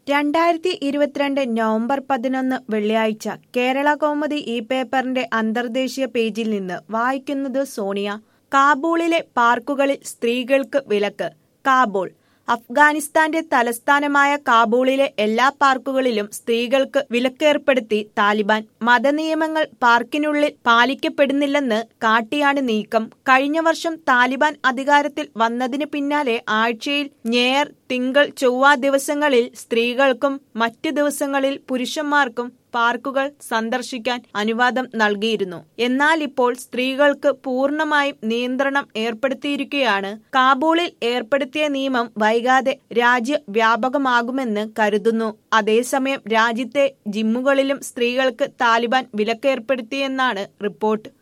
രണ്ടായിരത്തി ഇരുപത്തിരണ്ട് നവംബർ പതിനൊന്ന് വെള്ളിയാഴ്ച കേരള കൗമുദി ഈ പേപ്പറിന്റെ അന്തർദേശീയ പേജിൽ നിന്ന് വായിക്കുന്നത് സോണിയ കാബൂളിലെ പാർക്കുകളിൽ സ്ത്രീകൾക്ക് വിലക്ക് കാബൂൾ അഫ്ഗാനിസ്ഥാന്റെ തലസ്ഥാനമായ കാബൂളിലെ എല്ലാ പാർക്കുകളിലും സ്ത്രീകൾക്ക് വിലക്കേർപ്പെടുത്തി താലിബാൻ മതനിയമങ്ങൾ പാർക്കിനുള്ളിൽ പാലിക്കപ്പെടുന്നില്ലെന്ന് കാട്ടിയാണ് നീക്കം കഴിഞ്ഞ വർഷം താലിബാൻ അധികാരത്തിൽ വന്നതിന് പിന്നാലെ ആഴ്ചയിൽ ഞായർ തിങ്കൾ ചൊവ്വ ദിവസങ്ങളിൽ സ്ത്രീകൾക്കും മറ്റു ദിവസങ്ങളിൽ പുരുഷന്മാർക്കും പാർക്കുകൾ സന്ദർശിക്കാൻ അനുവാദം നൽകിയിരുന്നു എന്നാൽ ഇപ്പോൾ സ്ത്രീകൾക്ക് പൂർണ്ണമായും നിയന്ത്രണം ഏർപ്പെടുത്തിയിരിക്കുകയാണ് കാബൂളിൽ ഏർപ്പെടുത്തിയ നിയമം വൈകാതെ രാജ്യവ്യാപകമാകുമെന്ന് കരുതുന്നു അതേസമയം രാജ്യത്തെ ജിമ്മുകളിലും സ്ത്രീകൾക്ക് താലിബാൻ വിലക്കേർപ്പെടുത്തിയെന്നാണ് റിപ്പോർട്ട്